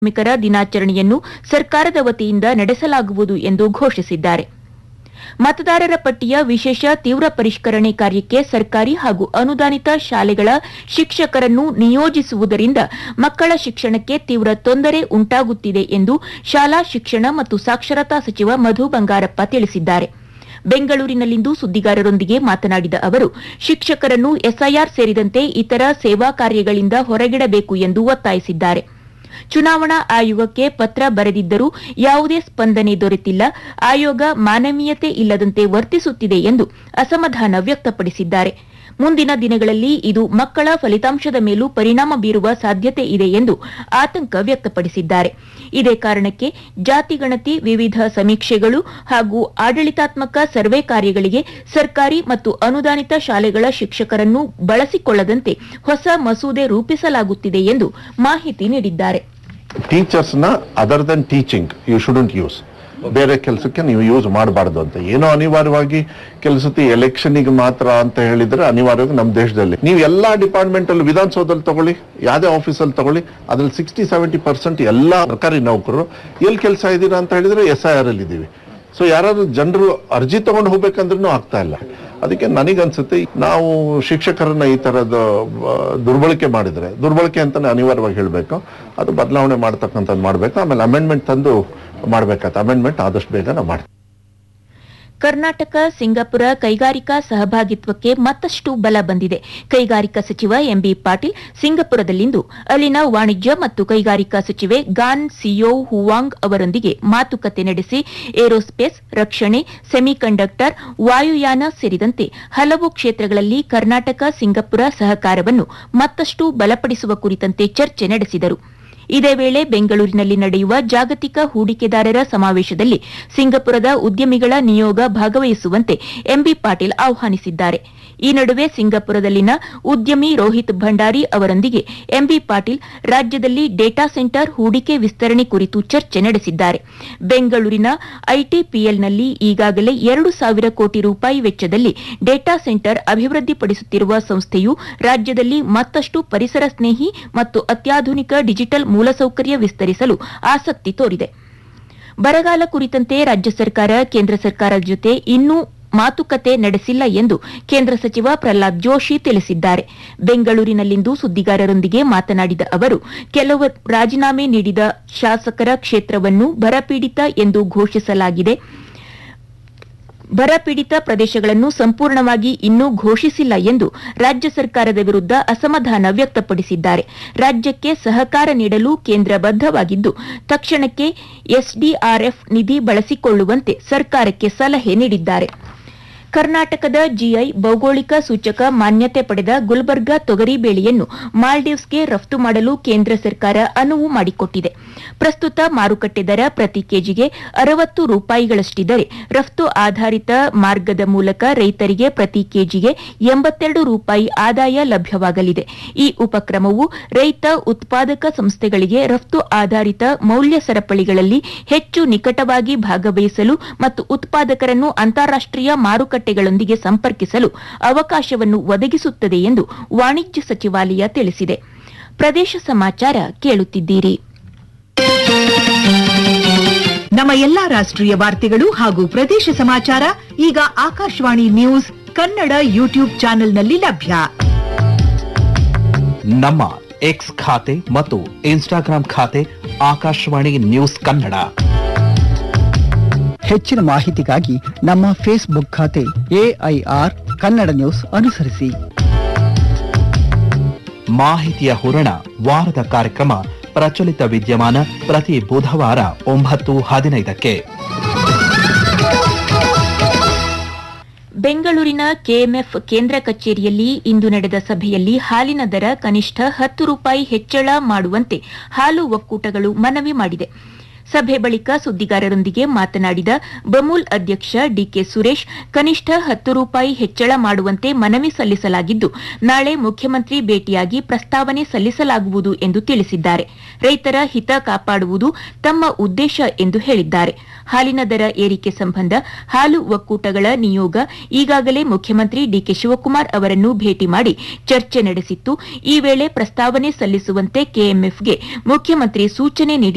ಕಾರ್ಮಿಕರ ದಿನಾಚರಣೆಯನ್ನು ಸರ್ಕಾರದ ವತಿಯಿಂದ ನಡೆಸಲಾಗುವುದು ಎಂದು ಘೋಷಿಸಿದ್ದಾರೆ ಮತದಾರರ ಪಟ್ಟಿಯ ವಿಶೇಷ ತೀವ್ರ ಪರಿಷ್ಕರಣೆ ಕಾರ್ಯಕ್ಕೆ ಸರ್ಕಾರಿ ಹಾಗೂ ಅನುದಾನಿತ ಶಾಲೆಗಳ ಶಿಕ್ಷಕರನ್ನು ನಿಯೋಜಿಸುವುದರಿಂದ ಮಕ್ಕಳ ಶಿಕ್ಷಣಕ್ಕೆ ತೀವ್ರ ತೊಂದರೆ ಉಂಟಾಗುತ್ತಿದೆ ಎಂದು ಶಾಲಾ ಶಿಕ್ಷಣ ಮತ್ತು ಸಾಕ್ಷರತಾ ಸಚಿವ ಮಧು ಬಂಗಾರಪ್ಪ ತಿಳಿಸಿದ್ದಾರೆ ಬೆಂಗಳೂರಿನಲ್ಲಿಂದು ಸುದ್ದಿಗಾರರೊಂದಿಗೆ ಮಾತನಾಡಿದ ಅವರು ಶಿಕ್ಷಕರನ್ನು ಎಸ್ಐಆರ್ ಸೇರಿದಂತೆ ಇತರ ಸೇವಾ ಕಾರ್ಯಗಳಿಂದ ಹೊರಗಿಡಬೇಕು ಎಂದು ಒತ್ತಾಯಿಸಿದ್ದಾರೆ ಚುನಾವಣಾ ಆಯೋಗಕ್ಕೆ ಪತ್ರ ಬರೆದಿದ್ದರೂ ಯಾವುದೇ ಸ್ಪಂದನೆ ದೊರೆತಿಲ್ಲ ಆಯೋಗ ಮಾನವೀಯತೆ ಇಲ್ಲದಂತೆ ವರ್ತಿಸುತ್ತಿದೆ ಎಂದು ಅಸಮಾಧಾನ ವ್ಯಕ್ತಪಡಿಸಿದ್ದಾರೆ ಮುಂದಿನ ದಿನಗಳಲ್ಲಿ ಇದು ಮಕ್ಕಳ ಫಲಿತಾಂಶದ ಮೇಲೂ ಪರಿಣಾಮ ಬೀರುವ ಸಾಧ್ಯತೆ ಇದೆ ಎಂದು ಆತಂಕ ವ್ಯಕ್ತಪಡಿಸಿದ್ದಾರೆ ಇದೇ ಕಾರಣಕ್ಕೆ ಜಾತಿ ಗಣತಿ ವಿವಿಧ ಸಮೀಕ್ಷೆಗಳು ಹಾಗೂ ಆಡಳಿತಾತ್ಮಕ ಸರ್ವೆ ಕಾರ್ಯಗಳಿಗೆ ಸರ್ಕಾರಿ ಮತ್ತು ಅನುದಾನಿತ ಶಾಲೆಗಳ ಶಿಕ್ಷಕರನ್ನು ಬಳಸಿಕೊಳ್ಳದಂತೆ ಹೊಸ ಮಸೂದೆ ರೂಪಿಸಲಾಗುತ್ತಿದೆ ಎಂದು ಮಾಹಿತಿ ನೀಡಿದ್ದಾರೆ ಟೀಚರ್ಸ್ ನ other than teaching you student use ಬೇರೆ ಕೆಲಸಕ್ಕೆ ನೀವು ಯೂಸ್ ಮಾಡಬಾರ್ದು ಅಂತ ಏನೋ ಅನಿವಾರ್ಯವಾಗಿ ಕೆಲಸತಿ ಎಲೆಕ್ಷನ್ಗೆ ಮಾತ್ರ ಅಂತ ಹೇಳಿದ್ರೆ ಅನಿವಾರ್ಯವಾಗಿ ನಮ್ಮ ದೇಶದಲ್ಲಿ ನೀವು ಎಲ್ಲಾ ಡಿಪಾರ್ಟ್ಮೆಂಟ್ ಅಲ್ಲಿ ವಿಧಾನಸೌಧದಲ್ಲಿ ತಗೊಳ್ಳಿ ಯಾವುದೇ ಆಫೀಸಲ್ಲಿ ತಗೊಳ್ಳಿ ಅದ್ರಲ್ಲಿ ಸಿಕ್ಸ್ಟಿ ಸೆವೆಂಟಿ ಪರ್ಸೆಂಟ್ ಎಲ್ಲಾ ಸರ್ಕಾರಿ ನೌಕರರು ಎಲ್ಲಿ ಕೆಲಸ ಇದ್ದೀರಾ ಅಂತ ಹೇಳಿದ್ರೆ ಎಸ್ ಐ ಆರ್ ಅಲ್ಲಿ ಇದ್ದೀವಿ ಸೊ ಯಾರಾದ್ರೂ ಜನರು ಅರ್ಜಿ ತಗೊಂಡು ಹೋಗ್ಬೇಕಂದ್ರೂ ಆಗ್ತಾ ಇಲ್ಲ ಅದಕ್ಕೆ ನನಗನ್ಸುತ್ತೆ ನಾವು ಶಿಕ್ಷಕರನ್ನ ಈ ತರದ ಆ, ದುರ್ಬಳಕೆ ಮಾಡಿದ್ರೆ ದುರ್ಬಳಕೆ ಅಂತಾನೆ ಅನಿವಾರ್ಯವಾಗಿ ಹೇಳಬೇಕು ಅದು ಬದಲಾವಣೆ ಮಾಡ್ತಕ್ಕಂಥದ್ದು ಮಾಡಬೇಕು ಆಮೇಲೆ ಅಮೆಂಡ್ಮೆಂಟ್ ತಂದು ಮಾಡ್ಬೇಕಾಗ್ತದೆ ಅಮೆಂಡ್ಮೆಂಟ್ ಆದಷ್ಟು ಬೇಗ ನಾವು ಮಾಡ್ತೀವಿ ಕರ್ನಾಟಕ ಸಿಂಗಾಪುರ ಕೈಗಾರಿಕಾ ಸಹಭಾಗಿತ್ವಕ್ಕೆ ಮತ್ತಷ್ಟು ಬಲ ಬಂದಿದೆ ಕೈಗಾರಿಕಾ ಸಚಿವ ಎಂಬಿ ಪಾಟೀಲ್ ಸಿಂಗಪುರದಲ್ಲಿಂದು ಅಲ್ಲಿನ ವಾಣಿಜ್ಯ ಮತ್ತು ಕೈಗಾರಿಕಾ ಸಚಿವೆ ಗಾನ್ ಸಿಯೋ ಹುವಾಂಗ್ ಅವರೊಂದಿಗೆ ಮಾತುಕತೆ ನಡೆಸಿ ಏರೋಸ್ಪೇಸ್ ರಕ್ಷಣೆ ಸೆಮಿಕಂಡಕ್ಟರ್ ವಾಯುಯಾನ ಸೇರಿದಂತೆ ಹಲವು ಕ್ಷೇತ್ರಗಳಲ್ಲಿ ಕರ್ನಾಟಕ ಸಿಂಗಪುರ ಸಹಕಾರವನ್ನು ಮತ್ತಷ್ಟು ಬಲಪಡಿಸುವ ಕುರಿತಂತೆ ಚರ್ಚೆ ನಡೆಸಿದರು ಇದೇ ವೇಳೆ ಬೆಂಗಳೂರಿನಲ್ಲಿ ನಡೆಯುವ ಜಾಗತಿಕ ಹೂಡಿಕೆದಾರರ ಸಮಾವೇಶದಲ್ಲಿ ಸಿಂಗಪುರದ ಉದ್ಯಮಿಗಳ ನಿಯೋಗ ಭಾಗವಹಿಸುವಂತೆ ಎಂಬಿ ಪಾಟೀಲ್ ಆಹ್ವಾನಿಸಿದ್ದಾರೆ ಈ ನಡುವೆ ಸಿಂಗಪುರದಲ್ಲಿನ ಉದ್ಯಮಿ ರೋಹಿತ್ ಭಂಡಾರಿ ಅವರೊಂದಿಗೆ ಎಂಬಿ ಪಾಟೀಲ್ ರಾಜ್ಯದಲ್ಲಿ ಡೇಟಾ ಸೆಂಟರ್ ಹೂಡಿಕೆ ವಿಸ್ತರಣೆ ಕುರಿತು ಚರ್ಚೆ ನಡೆಸಿದ್ದಾರೆ ಬೆಂಗಳೂರಿನ ಐಟಿಪಿಎಲ್ನಲ್ಲಿ ಈಗಾಗಲೇ ಎರಡು ಸಾವಿರ ಕೋಟಿ ರೂಪಾಯಿ ವೆಚ್ಚದಲ್ಲಿ ಡೇಟಾ ಸೆಂಟರ್ ಅಭಿವೃದ್ಧಿಪಡಿಸುತ್ತಿರುವ ಸಂಸ್ಥೆಯು ರಾಜ್ಯದಲ್ಲಿ ಮತ್ತಷ್ಟು ಪರಿಸರ ಸ್ನೇಹಿ ಮತ್ತು ಅತ್ಯಾಧುನಿಕ ಡಿಜಿಟಲ್ ಮೂಲಸೌಕರ್ಯ ವಿಸ್ತರಿಸಲು ಆಸಕ್ತಿ ತೋರಿದೆ ಬರಗಾಲ ಕುರಿತಂತೆ ರಾಜ್ಯ ಸರ್ಕಾರ ಕೇಂದ್ರ ಸರ್ಕಾರದ ಜೊತೆ ಇನ್ನೂ ಮಾತುಕತೆ ನಡೆಸಿಲ್ಲ ಎಂದು ಕೇಂದ್ರ ಸಚಿವ ಪ್ರಹ್ಲಾದ್ ಜೋಶಿ ತಿಳಿಸಿದ್ದಾರೆ ಬೆಂಗಳೂರಿನಲ್ಲಿಂದು ಸುದ್ದಿಗಾರರೊಂದಿಗೆ ಮಾತನಾಡಿದ ಅವರು ಕೆಲವು ರಾಜೀನಾಮೆ ನೀಡಿದ ಶಾಸಕರ ಕ್ಷೇತ್ರವನ್ನು ಬರಪೀಡಿತ ಎಂದು ಘೋಷಿಸಲಾಗಿದೆ ಬರಪೀಡಿತ ಪ್ರದೇಶಗಳನ್ನು ಸಂಪೂರ್ಣವಾಗಿ ಇನ್ನೂ ಘೋಷಿಸಿಲ್ಲ ಎಂದು ರಾಜ್ಯ ಸರ್ಕಾರದ ವಿರುದ್ಧ ಅಸಮಾಧಾನ ವ್ಯಕ್ತಪಡಿಸಿದ್ದಾರೆ ರಾಜ್ಯಕ್ಕೆ ಸಹಕಾರ ನೀಡಲು ಕೇಂದ್ರ ಬದ್ಧವಾಗಿದ್ದು ತಕ್ಷಣಕ್ಕೆ ಎಸ್ಡಿಆರ್ಎಫ್ ನಿಧಿ ಬಳಸಿಕೊಳ್ಳುವಂತೆ ಸರ್ಕಾರಕ್ಕೆ ಸಲಹೆ ನೀಡಿದ್ದಾರೆ ಕರ್ನಾಟಕದ ಜಿಐ ಭೌಗೋಳಿಕ ಸೂಚಕ ಮಾನ್ಯತೆ ಪಡೆದ ಗುಲ್ಬರ್ಗಾ ತೊಗರಿ ಬೇಳೆಯನ್ನು ಮಾಲ್ಡೀವ್ಸ್ಗೆ ರಫ್ತು ಮಾಡಲು ಕೇಂದ್ರ ಸರ್ಕಾರ ಅನುವು ಮಾಡಿಕೊಟ್ಟಿದೆ ಪ್ರಸ್ತುತ ಮಾರುಕಟ್ಟೆ ದರ ಪ್ರತಿ ಕೆಜಿಗೆ ಅರವತ್ತು ರೂಪಾಯಿಗಳಷ್ಟಿದ್ದರೆ ರಫ್ತು ಆಧಾರಿತ ಮಾರ್ಗದ ಮೂಲಕ ರೈತರಿಗೆ ಪ್ರತಿ ಕೆಜಿಗೆ ಎಂಬತ್ತೆರಡು ರೂಪಾಯಿ ಆದಾಯ ಲಭ್ಯವಾಗಲಿದೆ ಈ ಉಪಕ್ರಮವು ರೈತ ಉತ್ಪಾದಕ ಸಂಸ್ಥೆಗಳಿಗೆ ರಫ್ತು ಆಧಾರಿತ ಮೌಲ್ಯ ಸರಪಳಿಗಳಲ್ಲಿ ಹೆಚ್ಚು ನಿಕಟವಾಗಿ ಭಾಗವಹಿಸಲು ಮತ್ತು ಉತ್ಪಾದಕರನ್ನು ಅಂತಾರಾಷ್ಟೀಯ ಮಾರುಕಟ್ಟೆಗಳೊಂದಿಗೆ ಸಂಪರ್ಕಿಸಲು ಅವಕಾಶವನ್ನು ಒದಗಿಸುತ್ತದೆ ಎಂದು ವಾಣಿಜ್ಯ ಸಚಿವಾಲಯ ತಿಳಿಸಿದೆ ಪ್ರದೇಶ ಸಮಾಚಾರ ಕೇಳುತ್ತಿದ್ದೀರಿ ನಮ್ಮ ಎಲ್ಲಾ ರಾಷ್ಟ್ರೀಯ ವಾರ್ತೆಗಳು ಹಾಗೂ ಪ್ರದೇಶ ಸಮಾಚಾರ ಈಗ ಆಕಾಶವಾಣಿ ನ್ಯೂಸ್ ಕನ್ನಡ ಯೂಟ್ಯೂಬ್ ಚಾನೆಲ್ನಲ್ಲಿ ಲಭ್ಯ ನಮ್ಮ ಎಕ್ಸ್ ಖಾತೆ ಮತ್ತು ಇನ್ಸ್ಟಾಗ್ರಾಂ ಖಾತೆ ಆಕಾಶವಾಣಿ ನ್ಯೂಸ್ ಕನ್ನಡ ಹೆಚ್ಚಿನ ಮಾಹಿತಿಗಾಗಿ ನಮ್ಮ ಫೇಸ್ಬುಕ್ ಖಾತೆ ಎಐಆರ್ ಕನ್ನಡ ನ್ಯೂಸ್ ಅನುಸರಿಸಿ ಮಾಹಿತಿಯ ಹೂರಣ ವಾರದ ಕಾರ್ಯಕ್ರಮ ಪ್ರಚಲಿತ ವಿದ್ಯಮಾನ ಪ್ರತಿ ಬುಧವಾರ ಒಂಬತ್ತು ಹದಿನೈದಕ್ಕೆ ಬೆಂಗಳೂರಿನ ಕೆಎಂಎಫ್ ಕೇಂದ್ರ ಕಚೇರಿಯಲ್ಲಿ ಇಂದು ನಡೆದ ಸಭೆಯಲ್ಲಿ ಹಾಲಿನ ದರ ಕನಿಷ್ಠ ಹತ್ತು ರೂಪಾಯಿ ಹೆಚ್ಚಳ ಮಾಡುವಂತೆ ಹಾಲು ಒಕ್ಕೂಟಗಳು ಮನವಿ ಮಾಡಿದೆ ಸಭೆ ಬಳಿಕ ಸುದ್ದಿಗಾರರೊಂದಿಗೆ ಮಾತನಾಡಿದ ಬಮೂಲ್ ಅಧ್ಯಕ್ಷ ಡಿಕೆ ಸುರೇಶ್ ಕನಿಷ್ಠ ಹತ್ತು ರೂಪಾಯಿ ಹೆಚ್ಚಳ ಮಾಡುವಂತೆ ಮನವಿ ಸಲ್ಲಿಸಲಾಗಿದ್ದು ನಾಳೆ ಮುಖ್ಯಮಂತ್ರಿ ಭೇಟಿಯಾಗಿ ಪ್ರಸ್ತಾವನೆ ಸಲ್ಲಿಸಲಾಗುವುದು ಎಂದು ತಿಳಿಸಿದ್ದಾರೆ ರೈತರ ಹಿತ ಕಾಪಾಡುವುದು ತಮ್ಮ ಉದ್ದೇಶ ಎಂದು ಹೇಳಿದ್ದಾರೆ ಹಾಲಿನ ದರ ಏರಿಕೆ ಸಂಬಂಧ ಹಾಲು ಒಕ್ಕೂಟಗಳ ನಿಯೋಗ ಈಗಾಗಲೇ ಮುಖ್ಯಮಂತ್ರಿ ಡಿಕೆ ಶಿವಕುಮಾರ್ ಅವರನ್ನು ಭೇಟಿ ಮಾಡಿ ಚರ್ಚೆ ನಡೆಸಿತ್ತು ಈ ವೇಳೆ ಪ್ರಸ್ತಾವನೆ ಸಲ್ಲಿಸುವಂತೆ ಕೆಎಂಎಫ್ಗೆ ಮುಖ್ಯಮಂತ್ರಿ ಸೂಚನೆ ನೀಡಿ